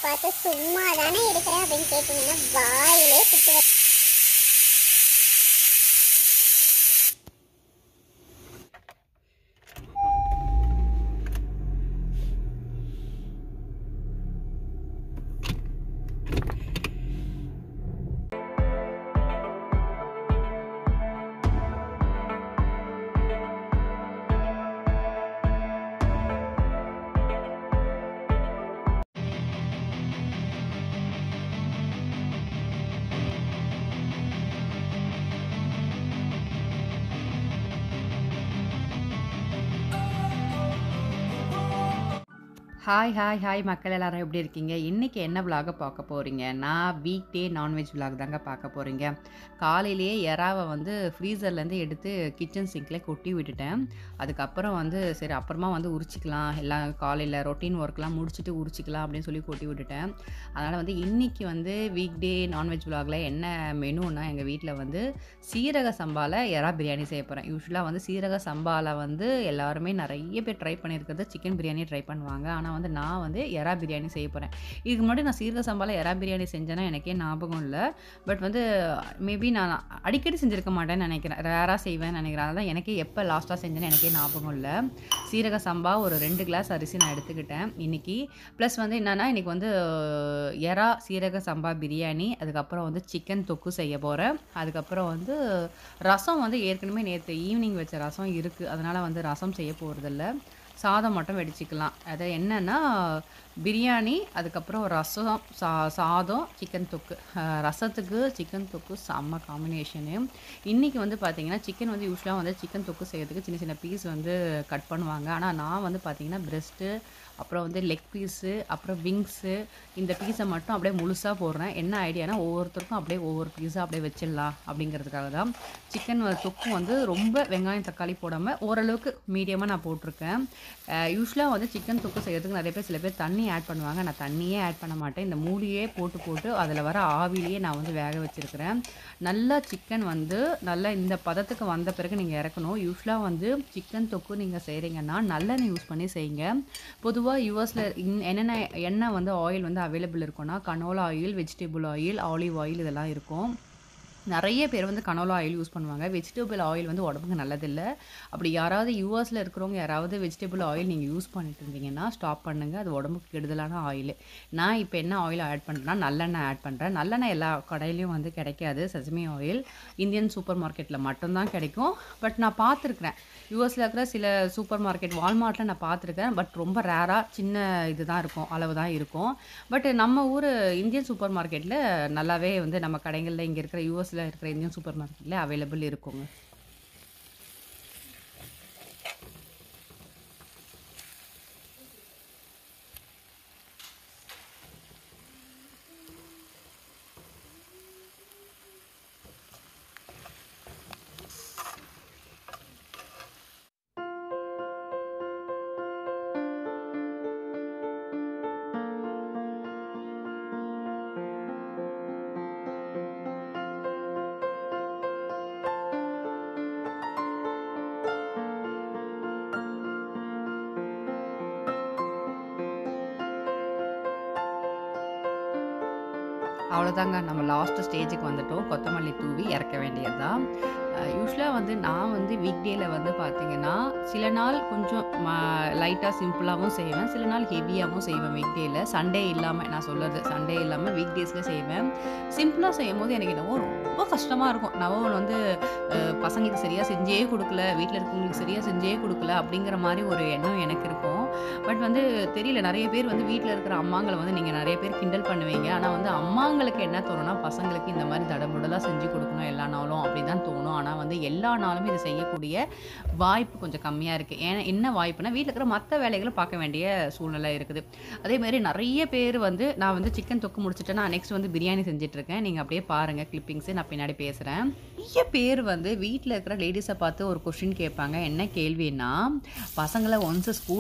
பார்த்து சும்மா தானே இருக்கிறேன் அப்படின்னு கேட்டிங்கன்னா வாயிலே குத்துவேன் ஹாய் ஹாய் ஹாய் மக்கள் எல்லாரும் எப்படி இருக்கீங்க இன்றைக்கி என்ன விலாக பார்க்க போகிறீங்க நான் வீக் டே நான்வெஜ் விலாக் தாங்க பார்க்க போகிறீங்க காலையிலேயே எறாவை வந்து ஃப்ரீசர்லேருந்து எடுத்து கிச்சன் சிங்கில் கொட்டி விட்டுட்டேன் அதுக்கப்புறம் வந்து சரி அப்புறமா வந்து உரிச்சிக்கலாம் எல்லாம் காலையில் ரொட்டீன் ஒர்க்லாம் முடிச்சுட்டு உரிச்சிக்கலாம் அப்படின்னு சொல்லி கொட்டி விட்டுட்டேன் அதனால் வந்து இன்றைக்கி வந்து வீக் டே நான்வெஜ் விலாகில் என்ன மெனுன்னா எங்கள் வீட்டில் வந்து சீரக சம்பாவில் எறா பிரியாணி செய்ய போகிறேன் யூஸ்வலாக வந்து சீரக சம்பாவில் வந்து எல்லாருமே நிறைய பேர் ட்ரை பண்ணியிருக்கிறது சிக்கன் பிரியாணி ட்ரை பண்ணுவாங்க ஆனால் வந்து நான் வந்து எறா பிரியாணி செய்ய போகிறேன் இதுக்கு முன்னாடி நான் சீரக சம்பாவில் எறா பிரியாணி செஞ்சேன்னா எனக்கே ஞாபகம் இல்லை பட் வந்து மேபி நான் அடிக்கடி செஞ்சுருக்க மாட்டேன்னு நினைக்கிறேன் ரேராக செய்வேன்னு நினைக்கிறேன் அதனால் எனக்கே எப்போ லாஸ்ட்டாக செஞ்சேன்னு எனக்கே ஞாபகம் இல்லை சீரக சம்பா ஒரு ரெண்டு கிளாஸ் அரிசி நான் எடுத்துக்கிட்டேன் இன்றைக்கி ப்ளஸ் வந்து என்னென்னா இன்றைக்கி வந்து எறா சீரக சம்பா பிரியாணி அதுக்கப்புறம் வந்து சிக்கன் தொக்கு செய்ய போகிறேன் அதுக்கப்புறம் வந்து ரசம் வந்து ஏற்கனவே நேற்று ஈவினிங் வச்ச ரசம் இருக்குது அதனால் வந்து ரசம் செய்ய போகிறதில்ல சாதம் மட்டும் வெடிச்சிக்கலாம் அது என்னென்னா பிரியாணி அதுக்கப்புறம் ரசம் சா சாதம் சிக்கன் தொக்கு அஹ் ரசத்துக்கு சிக்கன் தொக்கு செம்ம காம்பினேஷனு இன்றைக்கி வந்து பார்த்திங்கன்னா சிக்கன் வந்து யூஸ்வலாக வந்து சிக்கன் தொக்கு செய்யறதுக்கு சின்ன சின்ன பீஸ் வந்து கட் பண்ணுவாங்க ஆனால் நான் வந்து பார்த்திங்கன்னா பிரெஸ்ட்டு அப்புறம் வந்து லெக் பீஸு அப்புறம் விங்ஸு இந்த பீஸை மட்டும் அப்படியே முழுசாக போடுறேன் என்ன ஐடியானா ஒவ்வொருத்தருக்கும் அப்படியே ஒவ்வொரு பீஸாக அப்படியே வச்சிடலாம் அப்படிங்கிறதுக்காக தான் சிக்கன் தொக்கும் வந்து ரொம்ப வெங்காயம் தக்காளி போடாமல் ஓரளவுக்கு மீடியமாக நான் போட்டிருக்கேன் யூஸ்வலாக வந்து சிக்கன் தொக்கு செய்யறதுக்கு நிறைய பேர் சில பேர் தண்ணி ஆட் பண்ணுவாங்க நான் தண்ணியே ஆட் பண்ண மாட்டேன் இந்த மூடியே போட்டு போட்டு அதில் வர ஆவிலேயே நான் வந்து வேக வச்சுருக்கிறேன் நல்லா சிக்கன் வந்து நல்லா இந்த பதத்துக்கு வந்த பிறகு நீங்கள் இறக்கணும் யூஸ்வலாக வந்து சிக்கன் தொக்கு நீங்கள் செய்கிறீங்கன்னா நல்லெண்ணெய் யூஸ் பண்ணி செய்யுங்க பொதுவாக யூஎஸில் என்னென்ன எண்ணெய் வந்து ஆயில் வந்து அவைலபிள் இருக்கும்னா canola oil vegetable oil olive oil இதெல்லாம் இருக்கும் நிறைய பேர் வந்து கனோலா ஆயில் யூஸ் பண்ணுவாங்க வெஜிடபிள் ஆயில் வந்து உடம்புக்கு நல்லதில்லை அப்படி யாராவது யூஎஸில் இருக்கிறவங்க யாராவது வெஜிடபிள் ஆயில் நீங்கள் யூஸ் பண்ணிட்டு இருந்தீங்கன்னா ஸ்டாப் பண்ணுங்கள் அது உடம்புக்கு கெடுதலான ஆயில் நான் இப்போ என்ன ஆயில் ஆட் பண்ணுறேன்னா நல்லெண்ணெய் ஆட் பண்ணுறேன் நல்லெண்ணெய் எல்லா கடையிலையும் வந்து கிடைக்காது சஜமி ஆயில் இந்தியன் சூப்பர் மார்க்கெட்டில் மட்டும்தான் கிடைக்கும் பட் நான் பார்த்துருக்குறேன் யூஎஸில் இருக்கிற சில சூப்பர் மார்க்கெட் வால்மார்ட்டில் நான் பார்த்துருக்கேன் பட் ரொம்ப ரேராக சின்ன இதுதான் இருக்கும் அளவு தான் இருக்கும் பட் நம்ம ஊர் இந்தியன் சூப்பர் மார்க்கெட்டில் நல்லாவே வந்து நம்ம கடைகளில் இங்கே இருக்கிற யூஎஸில் இருக்கிற இந்தியன் சூப்பர் மார்க்கெட்டில் அவைலபிள் இருக்குங்க அவ்வளோதாங்க நம்ம லாஸ்ட் ஸ்டேஜுக்கு வந்துட்டோம் கொத்தமல்லி தூவி இறக்க வேண்டியது தான் யூஸ்வலாக வந்து நான் வந்து வீக் டேயில் வந்து பார்த்தீங்கன்னா சில நாள் கொஞ்சம் லைட்டாக சிம்பிளாகவும் செய்வேன் சில நாள் ஹெவியாகவும் செய்வேன் வீக் டேயில் சண்டே இல்லாமல் நான் சொல்கிறது சண்டே இல்லாமல் வீக் டேஸில் செய்வேன் சிம்பிளாக செய்யும் போது எனக்கு என்னவோ ரொம்ப கஷ்டமாக இருக்கும் நான் வந்து அஹ், பசங்களுக்கு சரியாக செஞ்சே கொடுக்கல வீட்டில் இருக்கவங்களுக்கு சரியாக செஞ்சே கொடுக்கல அப்படிங்கிற மாதிரி ஒரு எண்ணம் எனக்கு இருக்கும் பட் வந்து தெரியல நிறைய பேர் வந்து வீட்டில் இருக்கிற அம்மாங்களை வந்து நீங்கள் நிறைய பேர் கிண்டல் பண்ணுவீங்க ஆனால் வந்து அம்மாங்களுக்கு என்ன தோணும்னா பசங்களுக்கு இந்த மாதிரி தடபுடலாக செஞ்சு கொடுக்கணும் எல்லா நாளும் அப்படி தான் தோணும் ஆனால் வந்து எல்லா நாளுமே இதை செய்யக்கூடிய வாய்ப்பு கொஞ்சம் கம்மியாக இருக்குது ஏன்னா என்ன வாய்ப்புனா வீட்டில் இருக்கிற மற்ற வேலைகளை பார்க்க வேண்டிய சூழ்நிலை இருக்குது அதே மாதிரி நிறைய பேர் வந்து நான் வந்து சிக்கன் தொக்கு முடிச்சுட்டேன் நான் நெக்ஸ்ட் வந்து பிரியாணி செஞ்சுட்டு இருக்கேன் நீங்கள் அப்படியே பாருங்கள் கிளிப்பிங்ஸு நான் பின்னாடி பேசுகிறேன் நிறைய பேர் வந்து வீட்டில் இருக்கிற லேடிஸை பார்த்து ஒரு கொஷின் கேட்பாங்க என்ன கேள்வின்னா பசங்களை ஒன்ஸ் ஸ்கூலுக்கு அனுப்புற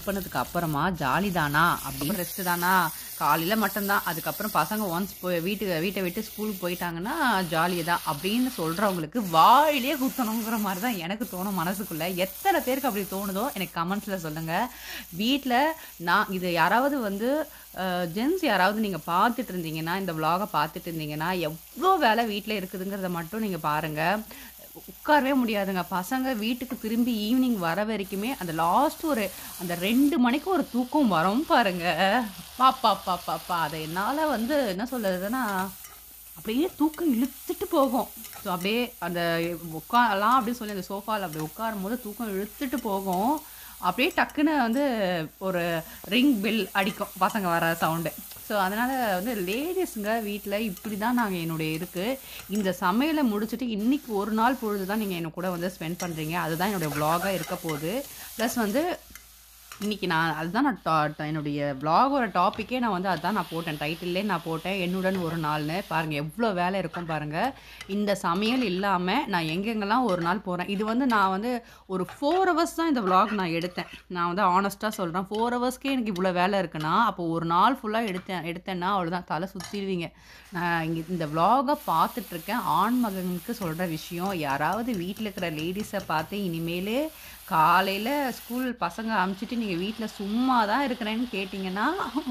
பண்ணதுக்கு அப்புறமா ஜாலி தானா அப்படின்னு ரெஸ்ட் தானா காலையில் மட்டும்தான் அதுக்கப்புறம் பசங்க ஒன்ஸ் போய் வீட்டுக்கு வீட்டை விட்டு ஸ்கூலுக்கு போயிட்டாங்கன்னா ஜாலியாக தான் அப்படின்னு சொல்கிறவங்களுக்கு வாயிலே குத்தணுங்கிற மாதிரி தான் எனக்கு தோணும் மனசுக்குள்ளே எத்தனை பேருக்கு அப்படி தோணுதோ எனக்கு கமெண்ட்ஸில் சொல்லுங்கள் வீட்டில் நான் இது யாராவது வந்து ஜென்ஸ் யாராவது நீங்கள் பார்த்துட்டு இருந்தீங்கன்னா இந்த vlog-அ பார்த்துட்டு இருந்தீங்கன்னா எவ்வளோ வேலை வீட்டில் இருக்குதுங்கிறத மட்டும் நீங்கள் பாருங்கள் உட்காரவே முடியாதுங்க பசங்க வீட்டுக்கு திரும்பி ஈவினிங் வர வரைக்குமே அந்த லாஸ்ட் ஒரு அந்த ரெண்டு மணிக்கு ஒரு தூக்கம் வரும் பாருங்க பாப்பா பாப்பா பா அதை என்னால் வந்து என்ன சொல்லுறதுன்னா அப்படியே தூக்கம் இழுத்துட்டு போகும் ஸோ அப்படியே அந்த உட்காரலாம் அப்படின்னு சொல்லி அந்த சோஃபாவில் அப்படி உட்காரும் போது தூக்கம் இழுத்துட்டு போகும் அப்படியே டக்குன்னு வந்து ஒரு ரிங் பெல் அடிக்கும் பசங்க வர சவுண்டு ஸோ அதனால் வந்து லேடிஸுங்க வீட்டில் இப்படி தான் நாங்கள் என்னுடைய இருக்குது இந்த சமையலை முடிச்சுட்டு இன்றைக்கி ஒரு நாள் பொழுது தான் நீங்கள் என்ன கூட வந்து ஸ்பெண்ட் பண்ணுறீங்க அதுதான் என்னுடைய vlog-ஆ இருக்க போகுது ப்ளஸ் வந்து இன்னைக்கு நான் அதுதான் நான் டா- டா- என்னுடைய vlog-ஓட டாப்பிக்கே நான் வந்து அதுதான் நான் போட்டேன் டைட்டில்லே நான் போட்டேன் என்னுடன் ஒரு நாள்னு பாருங்கள் எவ்வளோ வேலை இருக்கும் பாருங்கள் இந்த சமையல் இல்லாமல் நான் எங்கெங்கெல்லாம் ஒரு நாள் போகிறேன் இது வந்து நான் வந்து ஒரு ஃபோர் ஹவர்ஸ் தான் இந்த vlog நான் எடுத்தேன் நான் வந்து ஆனஸ்ட்டாக சொல்கிறேன் ஃபோர் ஹவர்ஸ்க்கே எனக்கு இவ்வளோ வேலை இருக்குன்னா அப்போ ஒரு நாள் ஃபுல்லாக எடுத்தேன் எடுத்தேன்னா அவ்வளோதான் தலை சுற்றிடுவீங்க நான் இங்கே இந்த vlog-அ பார்த்துட்ருக்கேன் ஆண் மகனுக்கு சொல்கிற விஷயம் யாராவது வீட்டில் இருக்கிற லேடிஸை பார்த்து இனிமேலே காலையில் ஸ்கூல் பசங்க அமுச்சிட்டு நீங்கள் வீட்டில் சும்மா தான் இருக்கிறேன்னு கேட்டிங்கன்னா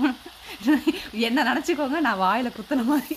என்ன நினச்சிக்கோங்க நான் வாயில் குத்துன மாதிரி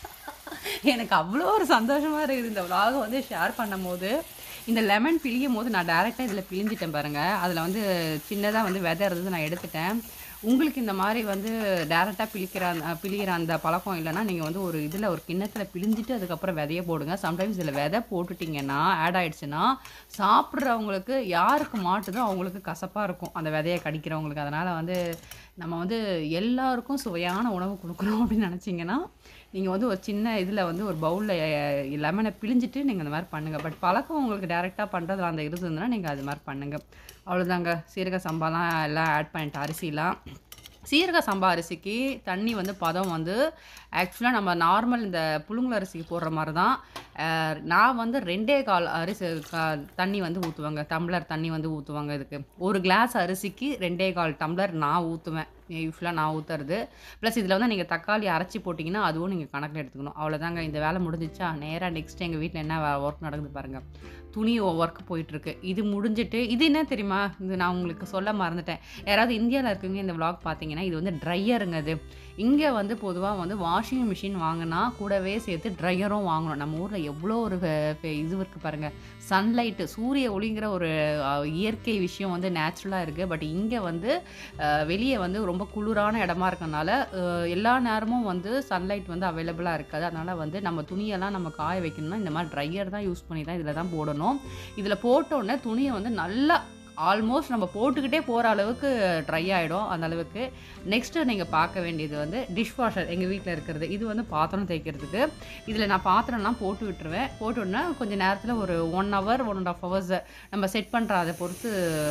எனக்கு அவ்வளோ ஒரு சந்தோஷமாக இருக்குது இந்த vlog வந்து ஷேர் பண்ணும்போது இந்த லெமன் பிழியும் போது நான் டேரெக்டாக இதில் பிழிஞ்சிட்டேன் பாருங்கள் அதில் வந்து சின்னதாக வந்து விதை இருந்தது நான் எடுத்துட்டேன் உங்களுக்கு இந்த மாதிரி வந்து டேரெக்டாக பிழிக்கிற அந்த பிழிகிற அந்த பழக்கம் இல்லைன்னா நீங்கள் வந்து ஒரு இதில் ஒரு கிண்ணத்தில் பிழிஞ்சிட்டு அதுக்கப்புறம் விதைய போடுங்க சம்டைம்ஸ் இதில் விதை போட்டுட்டிங்கன்னா ஆட் ஆயிடுச்சுன்னா சாப்பிட்றவங்களுக்கு யாருக்கு மாட்டுதோ அவங்களுக்கு கசப்பாக இருக்கும் அந்த விதையை கடிக்கிறவங்களுக்கு அதனால் வந்து நம்ம வந்து எல்லாருக்கும் சுவையான உணவு கொடுக்குறோம் அப்படின்னு நினச்சிங்கன்னா நீங்கள் வந்து ஒரு சின்ன இதில் வந்து ஒரு பவுலில் லெமனை பிழிஞ்சிட்டு நீங்கள் அந்த மாதிரி பண்ணுங்கள் பட் பழக்கம் உங்களுக்கு டேரெக்டாக பண்ணுறதுல அந்த இருந்ததுன்னா நீங்கள் அது மாதிரி பண்ணுங்கள் அவ்வளோதாங்க சீரக சம்பாலாம் எல்லாம் ஆட் பண்ணிட்டு அரிசிலாம் சீரக சம்பா அரிசிக்கு தண்ணி வந்து பதம் வந்து ஆக்சுவலாக நம்ம நார்மல் இந்த புழுங்கல் அரிசிக்கு போடுற மாதிரி தான் அஹ், நான் வந்து ரெண்டே கால் அரிசி க- தண்ணி வந்து ஊற்றுவாங்க டம்ளர் தண்ணி வந்து ஊற்றுவாங்க இதுக்கு ஒரு கிளாஸ் அரிசிக்கு ரெண்டே கால் டம்ளர் நான் ஊற்றுவேன் யூஸ்வலாக நான் ஊற்றுறது ப்ளஸ் இதில் வந்து நீங்கள் தக்காளி அரைச்சி போட்டிங்கன்னா அதுவும் நீங்கள் கணக்கில் எடுத்துக்கணும் அவ்வளோதாங்க இந்த வேலை முடிஞ்சிச்சா நேராக நெக்ஸ்ட் எங்கள் வீட்டில் என்ன ஒர்க் நடக்குது பாருங்கள் துணி ஒர்க் போயிட்டுருக்கு இது முடிஞ்சிட்டு இது என்ன தெரியுமா இது நான் உங்களுக்கு சொல்ல மறந்துட்டேன் யாராவது இந்தியாவில் இருக்கவங்க இந்த vlog பார்த்தீங்கன்னா இது வந்து ட்ரையருங்க இது இங்கே வந்து பொதுவாக வந்து வாஷிங் மிஷின் வாங்கினா கூடவே சேர்த்து ட்ரையரும் வாங்கணும் நம்ம ஊரில் எவ்வளோ ஒரு ஃபெ- ஃபெ- இது இருக்குது பாருங்கள் சன்லைட்டு சூரிய ஒளிங்கிற ஒரு அஹ், இயற்கை விஷயம் வந்து நேச்சுரலாக இருக்குது பட் இங்கே வந்து வெளியே வந்து ரொம்ப குளிரான இடமா இருக்கறனால அஹ், எல்லா நேரமும் வந்து சன்லைட் வந்து அவைலபிளாக இருக்காது அதனால் வந்து நம்ம துணியெல்லாம் நம்ம காய வைக்கணும்னா இந்த மாதிரி ட்ரையர் தான் யூஸ் பண்ணி தான் இதில் தான் போடணும் இதில் போட்டோன்னே துணியை வந்து நல்லா ஆல்மோஸ்ட் நம்ம போட்டுக்கிட்டே போகிற அளவுக்கு ட்ரை ஆகிடும் அந்த அளவுக்கு நெக்ஸ்ட்டு நீங்கள் பார்க்க வேண்டியது வந்து டிஷ் வாஷர் எங்கள் வீட்டில் இருக்கிறது இது வந்து பாத்திரம் தேய்க்கிறதுக்கு இதில் நான் பாத்திரம்லாம் போட்டு விட்டுருவேன் போட்டு விட்டுனா கொஞ்சம் நேரத்தில் ஒரு one hour one and half hours நம்ம செட் பண்ணுற அதை பொறுத்து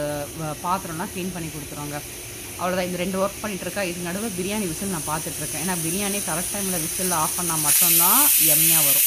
வ- பாத்திரம்லாம் க்ளீன் பண்ணி கொடுத்துருவாங்க அவ்வளோதான் இந்த ரெண்டு ஒர்க் பண்ணிட்டு இருக்கா இது நடுவில் பிரியாணி விசில் நான் பார்த்துட்டு இருக்கேன் ஏன்னா பிரியாணி கரெக்ட் டைமில் விசில் ஆஃப் பண்ணால் மட்டும்தான் எம்மியாக வரும்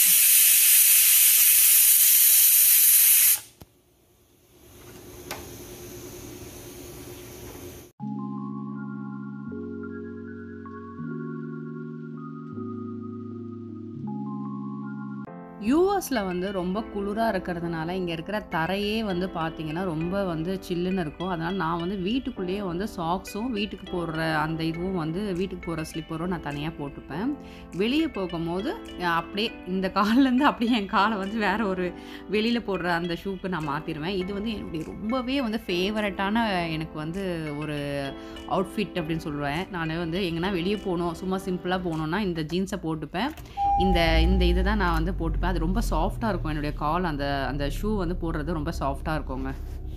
யூஎஸில் வந்து ரொம்ப குளிராக இருக்கிறதுனால இங்கே இருக்கிற தரையே வந்து பார்த்தீங்கன்னா ரொம்ப வந்து சில்லுன்னு இருக்கும் அதனால் நான் வந்து வீட்டுக்குள்ளேயே வந்து சாக்ஸும் வீட்டுக்கு போடுற அந்த இதுவும் வந்து வீட்டுக்கு போடுற ஸ்லிப்பரும் நான் தனியாக போட்டுப்பேன் வெளியே போகும்போது அஹ், அப்படியே இந்த கால்லேருந்து அப்படியே என் காலை வந்து வேற ஒரு வெளியில் போடுற அந்த ஷூக்கு நான் மாற்றிடுவேன் இது வந்து என்னுடைய ரொம்பவே வந்து ஃபேவரட்டான எனக்கு வந்து ஒரு அவுட்ஃபிட் அப்படின்னு சொல்லுவேன் நான் வந்து எங்கன்னா வெளியே போகணும் சும்மா சிம்பிளாக போகணுன்னா இந்த ஜீன்ஸை போட்டுப்பேன் இந்த இந்த இதை தான் நான் வந்து போட்டுப்பேன் அது ரொம்ப சாஃப்டாக இருக்கும் என்னுடைய கால் அந்த அந்த ஷூ வந்து போடுறது ரொம்ப சாஃப்டாக இருக்குங்க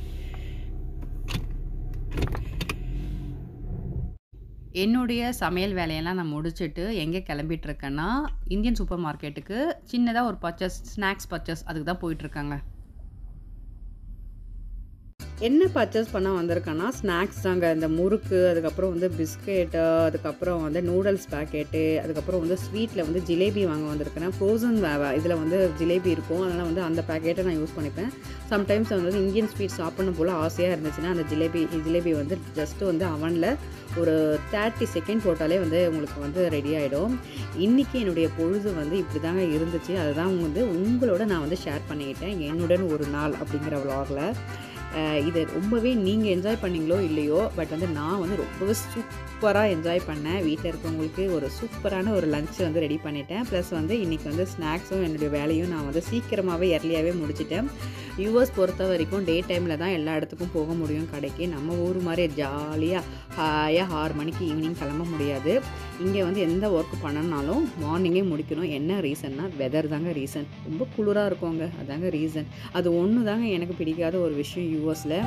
என்னுடைய சமையல் வேலையெல்லாம் நான் முடிச்சுட்டு எங்கே கிளம்பிட்டு இருக்கேன்னா இந்தியன் சூப்பர் மார்க்கெட்டுக்கு சின்னதாக ஒரு பர்ச்சேஸ் ஸ்நாக்ஸ் பர்ச்சேஸ் அதுக்கு தான் போயிட்டுருக்காங்க என்ன பர்ச்சேஸ் பண்ண வந்திருக்கேன்னா ஸ்நாக்ஸ் தாங்க இந்த முறுக்கு அதுக்கப்புறம் வந்து பிஸ்கெட்டு அதுக்கப்புறம் வந்து நூடுல்ஸ் பேக்கெட்டு அதுக்கப்புறம் வந்து ஸ்வீட்டில் வந்து ஜிலேபி வாங்க வந்திருக்கிறேன் ஃப்ரோசன் இதில் வந்து ஜிலேபி இருக்கும் அதனால் வந்து அந்த பேக்கெட்டை நான் யூஸ் பண்ணிப்பேன் சம்டைம்ஸ் வந்து இந்தியன் ஸ்வீட் சாப்பிடணும் போல் ஆசையாக இருந்துச்சுன்னா அந்த ஜிலேபி ஜிலேபி வந்து ஜஸ்ட்டு வந்து அவனில் ஒரு தேர்ட்டி செகண்ட் போட்டாலே வந்து உங்களுக்கு வந்து ரெடி ஆகிடும் இன்றைக்கி என்னுடைய பொழுது வந்து இப்படி தாங்க இருந்துச்சு அதுதான் வந்து உங்களோட நான் வந்து ஷேர் பண்ணிக்கிட்டேன் என்னுடன் ஒரு நாள் அப்படிங்கிற vlogல அஹ் இதை ரொம்பவே நீங்கள் என்ஜாய் பண்ணீங்களோ இல்லையோ பட் வந்து நான் வந்து ரொம்பவே சூப்பராக என்ஜாய் பண்ணேன் வீட்டில் இருக்கவங்களுக்கு ஒரு சூப்பரான ஒரு லஞ்ச் வந்து ரெடி பண்ணிட்டேன் ப்ளஸ் வந்து இன்றைக்கி வந்து ஸ்நாக்ஸும் என்னுடைய வேலையும் நான் வந்து சீக்கிரமாகவே எர்லியாகவே முடிச்சிட்டேன் யூஎஸ் பொறுத்த வரைக்கும் டே டைமில் தான் எல்லா இடத்துக்கும் போக முடியும் கடைக்கு நம்ம ஊர் மாதிரி ஜாலியாக ஹாயாக ஆறு மணிக்கு ஈவினிங் கிளம்ப முடியாது இங்கே வந்து எந்த ஒர்க் பண்ணனாலும் மார்னிங்கே முடிக்கணும் என்ன ரீசன்னா வெதர் தாங்க ரீசன் ரொம்ப குளிராக இருக்குங்க அதாங்க ரீசன் அது ஒன்று தாங்க எனக்கு பிடிக்காத ஒரு விஷயம் யூஎஸில்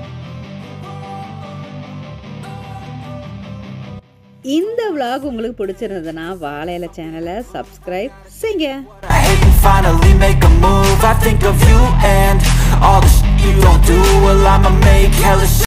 இந்த vlog உங்களுக்கு பிடிச்சிருந்ததுன்னா வாழையில சேனலை சப்ஸ்கிரைப் செய்யுங்க I hate and finally make a move I think of you and all the shit you don't do Well I'ma make hella shit